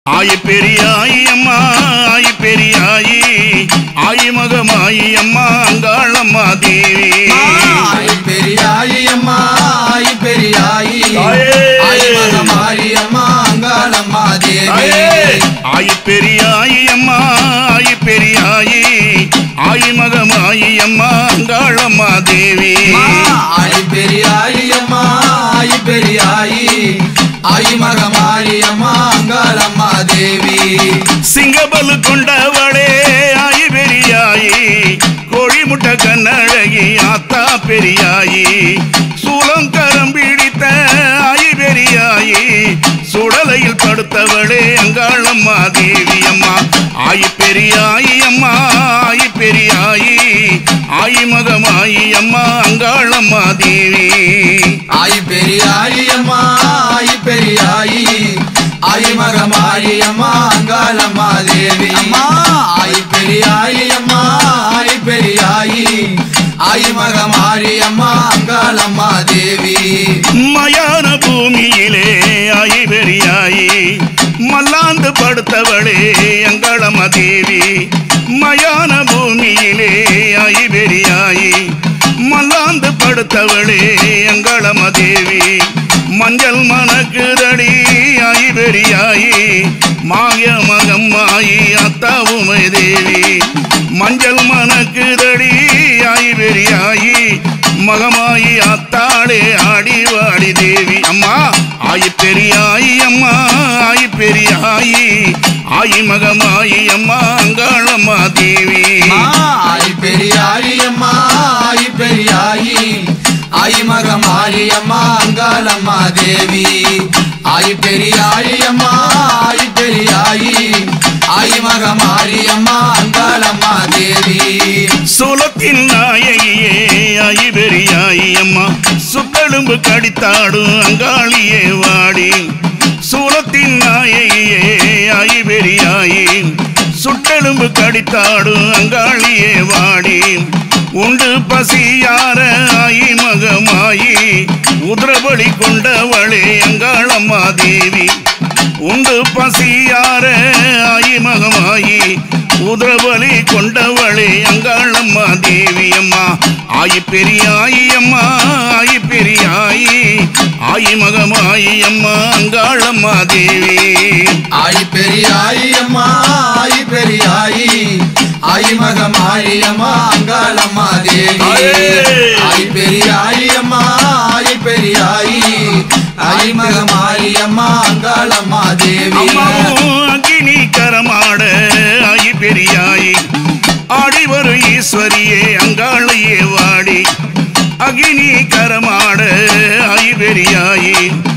ஆயி பெரியாயி அம்மா ஆயி பெரியாயி ஆயி மகமாயி அம்மா அங்காளம்மா தேவி ஆயி பெரியாயி அம்மா ஆயி பெரியாயி தாயே. ஆயி மகமாரி அம்மா அங்காளம்மா தேவி தாயே. ஆயி பெரியாயி அம்மா ஆயி பெரியாயி ஆயி மகமாயி அம்மா அங்காளம்மா தேவி ஆயி பெரியாயி அம்மா ஆயி பெரியாயி ஆயி மகமாரி அம்மா அங்காளம்மா தேவி சிங்கபலு கொண்டவளே ஆயி பெரியாயி கோழி முட்டை கண்ணழகி ஆத்தா பெரியாயி சூலம் கரம் பிடித்த ஆயி பெரியாயி சுடலையில் படுத்தவளே அங்காளம்மா தேவி அம்மா ஆயி பெரியாயி அம்மா ஆயி பெரியாயி ஆயி மகமாயி அம்மா அங்காளம்மா தேவி ஆயி பெரியாயி அம்மா ஆயி பெரியாயி ஆயி மகமாரி அம்மா அங்காளம்மா தேவி அம்மா ஆயி பெரியாயி அம்மா ஆயி பெரியாயி ஆயி மகமாரி அம்மா அங்காளம்மா தேவி மயான பூமியிலே ஆயி பெரியாயி மல்லாந்து படுத்தவளே அங்காளம்மா தேவி மயான பூமியிலே ஆயி பெரியாயி மல்லாந்து படுத்தவளே அங்காளம்மா தேவி மஞ்சள் மணக்குதடி ஆயி பெரியாயி மாய மகம்மாயி அத்தாவுமை தேவி மஞ்சள் மணக்குதடி ஆயி பெரியாயி மகமாயி அத்தாளே ஆடி வாடி தேவி அம்மா ஆயி பெரியாயி அம்மா ஆயி பெரியாயி ஆயி மகமாயி அம்மா அங்காளம்மா தேவி ஆயி பெரியாயி அம்மா ஆயி பெரியாயி ஆயி மகமாரி அம்மா அங்காளம்மா தேவி ஆயி பெரியாயி அம்மா ஆயி பெரியாயி ஆயி மகமாரி அம்மா அங்காளம்மா தேவி சுலத்தின் நாயகியே ஆயி பெரியாயி அம்மா சுத்தெலும்பு கடித்தாடும் அங்காளியே வாடி சூலத்தின் நாயகியே ஆயி பெரியாயி சுட்டெலும்பு கடித்தாடும் அங்காளியே வாடி உண்டு பசியார ஆயி மகமாயி உதிரபலி கொண்டவளே அங்காளம்மா தேவி உண்டு பசியார ஆயி மகமாயி உதிரபலி கொண்டவளே அங்காளம்மா தேவி அம்மா ஆயி பெரியாயி அம்மா ஆயி பெரியாயி ஆயி மகமாயி அம்மா அங்காளம்மா தேவி ஆயி பெரியாயி அம்மா ஆயி பெரியாயி ஆயி மகமாரி அம்மா அங்காளம்மா தேவி ஆயி பெரியாயி அம்மா ஆயி பெரியாயி ஆயி மகமாரி அம்மா அங்காளம்மா தேவி அம்மாவும் அக்கினி கரமாட ஆயி பெரியாயி ஆடி வரும் ஈஸ்வரியே அங்காளையே வாடி அகினி கரமாட ஆயி பெரியாயி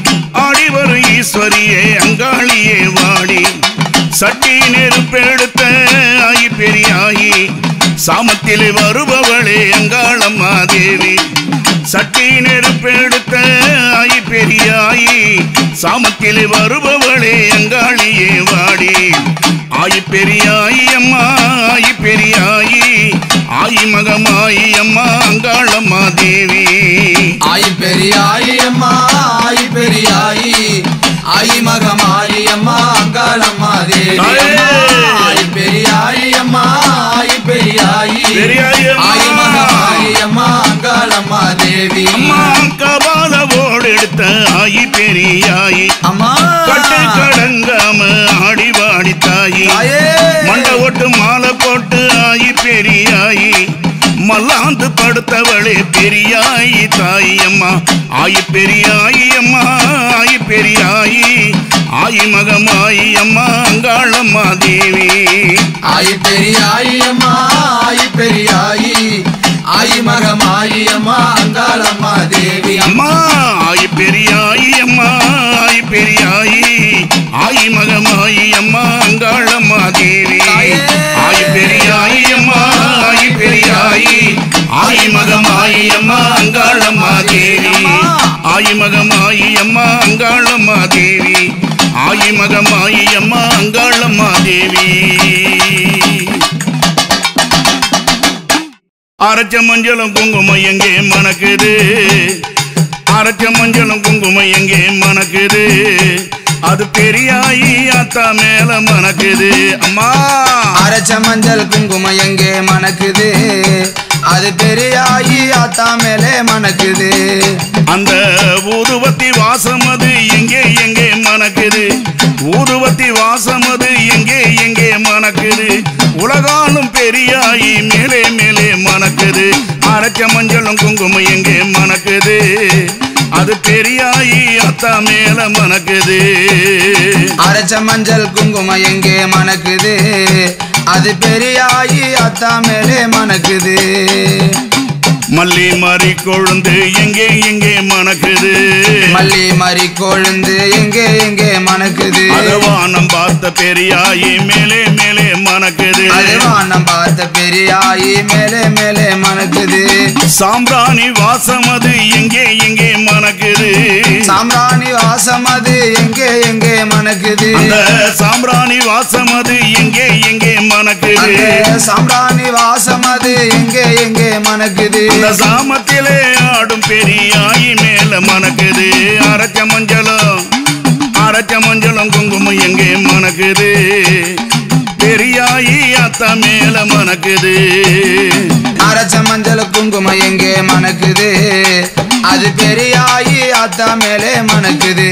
ஆடி வரும் ஈஸ்வரியே அங்காளியே வாடி சட்டி நெருப்பெடுத்த ஆயி பெரியாயி சாமத்திலே வருபவளே அங்காளம்மா தேவி சட்டி நெருப்பெடுத்த ஆயி பெரியாயி சாமத்திலே வருபவளே அங்காளியே வாடி ஆயி பெரியாயி அம்மா ஆயி பெரியாயி ஆயி மகமாயி அம்மா அங்காளம்மா தேவி ஆயி பெரியாயி அம்மா ஆயி பெரியாயி ஆயி மகமாரி அம்மா அங்காளம்மா தேவி தாயே. ஆயி பெரியாயி அம்மா ஆயி பெரியாயி பெரியாயி அம்மா. ஆயி மகமாரி அம்மா அங்காளம்மா தேவி அம்மா கபாலவோடு எடுத்த ஆயி பெரியாயி அம்மா கட்டு கடங்காம ஆடி வாடி தாயி தாயே. மண்ட ஓட்டு மாலை போட்டு ஆயி பெரியாயி மல்லாந்து படுத்தவளே பெரியாயி தாயி அம்மா ஆயி பெரியாயி அம்மா ஆயி பெரியாயி ஆயி மகமாயி அம்மா அங்காளம்மா தேவி ஆயி பெரியாயி அம்மா ஆயி பெரியாயி ஆயி மகமாரி அம்மா அங்காளம்மா தேவி அம்மா ஆயி பெரியாயி அம்மா ஆயி பெரியாயி ஆயி மகமாயி அம்மா அங்காளம்மா தேவி தாயே. ஆயி பெரியாயி அம்மா ஆயி பெரியாயி ஆயி மகமாயி அம்மா அங்காளம்மா தேவி ஆயி மகமாயி அம்மா அங்காளம்மா தேவி ஆயி மகமாயி அம்மா அங்காளம்மா தேவி அரைச்ச மஞ்சளும் குங்குமம் எங்கே மணக்குது அரைச்ச மஞ்சளும் குங்குமம் எங்கே மணக்குது அது பெரியாயி அத்தா மேல மணக்குது அம்மா அரைச்ச மஞ்சள் குங்குமம் எங்கே மணக்குது அது பெரியாயி ஆத்தா மேலே மணக்குது அந்த ஊதுவத்தி வாசம் அது எங்கே எங்கே மணக்குது ஊதுவத்தி வாசம் அது எங்கே எங்கே மணக்குது உலகாலும் பெரியாயி மேலே மேலே மணக்குது அரைச்ச மஞ்சளும் குங்குமம் எங்கே மணக்குது அது பெரியாயி அத்தா மேல மணக்குது அரைச்ச மஞ்சள் குங்குமம் எங்கே மணக்குது அது பெரியாயி ஆத்தா மேலே மணக்குது மல்லி மாறி கொழுந்து எங்கே எங்கே மணக்குது மல்லி மறி கொழுந்து எங்கே எங்கே மணக்குது அதுவானம் பார்த்த பெரியாயி மேலே மேலே மணக்குது அது வானம் பார்த்த பெரியாயி மேலே மேலே மணக்குது சாம்பிராணி வாசம் அது எங்கே எங்கே மணக்குது சாம்ராணி வாசம் அது எங்கே எங்கே மணக்குது அந்த சாம்பிராணி வாசம் அது எங்கே எங்கே மணக்குது அந்த சாம்ராணி வாசம் அது எங்கே எங்கே மணக்குது அந்த சாமத்திலே ஆடும் பெரியாயி மேல மணக்குது அரைச்ச மஞ்சளும் அரைச்ச மஞ்சளும் குங்குமம் எங்கே மணக்குது பெரியாயி அத்தா மேல மணக்குது அரைச்ச மஞ்சள் குங்குமம் எங்கே மணக்குது அது பெரியாயி ஆத்தா மேலே மணக்குது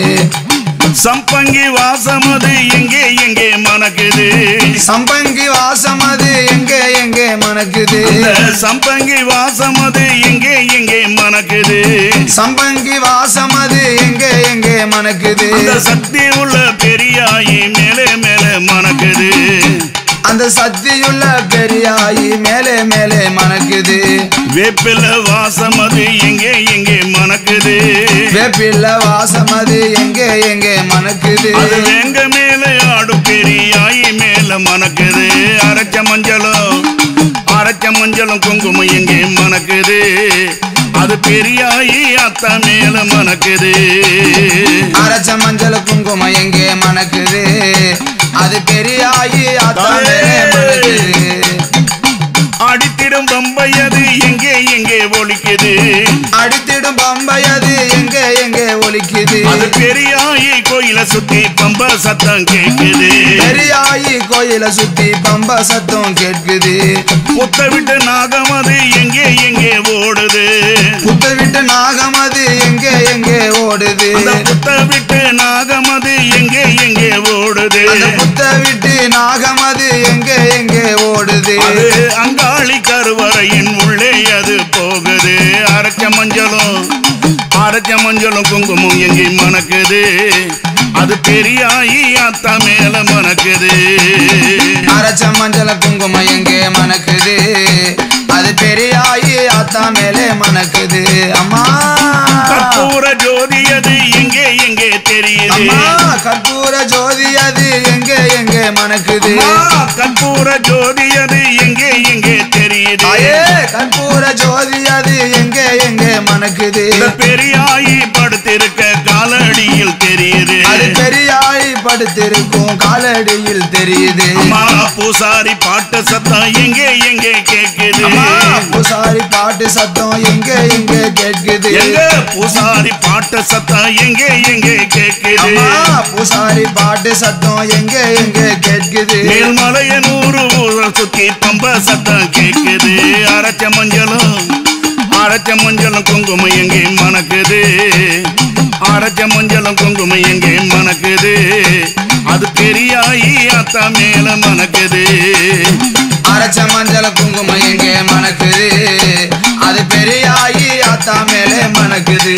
சம்பங்கி வாசம் அது எங்கே எங்கே மணக்குது சம்பங்கி வாசம் அது எங்கே எங்கே மணக்குது அந்த சம்பங்கி வாசம் அது எங்கே எங்கே மணக்குது சம்பங்கி வாசம் அது எங்கே எங்கே மணக்குது அந்த சக்தி உள்ள பெரியாயி மேலே மேலே மணக்குது அந்த சக்தியுள்ள பெரியாயி மேலே மேலே மணக்குது வேப்பில வாசம் அது எங்கே எங்கே மணக்குது வேப்பில்ல வாசம் அது எங்கே எங்கே மணக்குது அது எங்க மேலே ஆடும் பெரியாயி மேல மணக்குது அரைச்ச மஞ்சளும் அரைச்ச மஞ்சளும் குங்குமம் எங்கே மணக்குது அது பெரியாயி அத்தா மேல மணக்குது அரைச்ச மஞ்சள் குங்குமம் எங்கே மணக்குது அது பெரியாயி ஆத்தா மேலே மணக்குது அடித்திடும் பம்பை அது எங்கே எங்கே ஒலிக்குது அடித்திடும் பம்பை அது எங்கே எங்கே ஒலிக்குது அது பெரியாயி கோயில சுத்தி பம்ப சத்தம் கேக்குது பெரியாயி கோயில சுத்தி பம்ப சத்தம் கேட்குது புத்த விட்டு நாகம் அது எங்கே எங்கே ஓடுது புத்த விட்டு நாகம் அது எங்கே எங்கே ஓடுது அந்த புத்த விட்டு நாகம் அது எங்கே எங்கே ஓடுது அந்த புத்த விட்டு நாகம் அது எங்கே எங்கே ஓடுது அது அங்காளி கருவறையின் உள்ளே அது போகுது அரைச்ச மஞ்சளும் அரைச்ச மஞ்சளும் குங்குமம் எங்கே மணக்குது அது பெரியாயி அத்தா மேல மணக்குது அரைச்ச மஞ்சள் குங்குமம் எங்கே மணக்குது அது பெரியாயி ஆத்தா மேலே மணக்குது அம்மா கற்பூர ஜோதி அது எங்கே எங்கே தெரியுது அம்மா கற்பூர ஜோதி அது எங்கே எங்கே மணக்குது அம்மா, கற்பூர ஜோதி அது எங்கே எங்கே தெரியுது தாயே கற்பூர ஜோதி அது எங்கே எங்கே மணக்குது இந்த பெரியாயி படுத்திருக்க காலடியில் தெரியுது அது பெரியாய் படுத்திருக்கும் காலடியில் தெரியுது அம்மா பூசாரி பாட்டு சத்தம் எங்கே எங்கே கேக்குது அம்மா பூசாரி பாட்டு சத்தம் எங்கே எங்கே கேட்குது எங்க பூசாரி பாட்டு சத்தம் எங்கே எங்கே கேக்குது அம்மா பூசாரி பாட்டு சத்தம் எங்கே எங்கே கேட்குது மேல்மலைய நூறு ஊரை சுத்தி பம்ப சத்தம் கேக்குது அரைச்ச மஞ்சளும் அரைச்ச மஞ்சளும் குங்குமம் எங்கே மணக்குது அரைச்ச மஞ்சளும் குங்குமம் எங்கே மணக்குது அது பெரியாயி அத்தா மேல மணக்குது அரைச்ச மஞ்சள் குங்குமம் எங்கே மணக்குது அது பெரியாயி ஆத்தா மேலே மணக்குது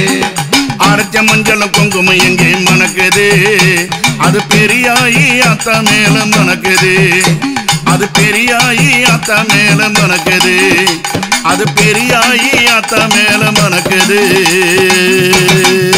அரைச்ச மஞ்சளும் குங்குமம் எங்கே மணக்குது அது பெரியாயி அத்தா மேல மணக்குது அது பெரியாயி அத்தா மேல மணக்குது அது பெரியாயி அத்தா மேல மணக்குது